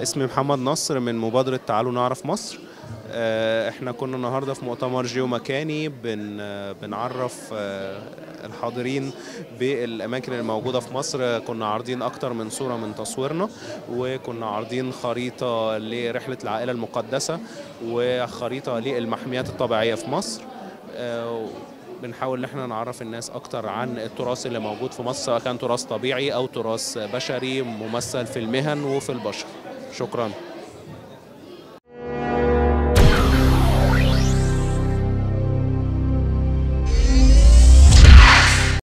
اسمي محمد نصر من مبادرة تعالوا نعرف مصر آه، احنا كنا النهارده في مؤتمر جيو مكاني بن آه، بنعرف آه، الحاضرين بالاماكن الموجوده في مصر كنا عارضين اكتر من صوره من تصويرنا وكنا عارضين خريطه لرحله العائله المقدسه وخريطه للمحميات الطبيعيه في مصر آه، بنحاول ان احنا نعرف الناس اكتر عن التراث اللي موجود في مصر سواء كان تراث طبيعي او تراث بشري ممثل في المهن وفي البشر شكرا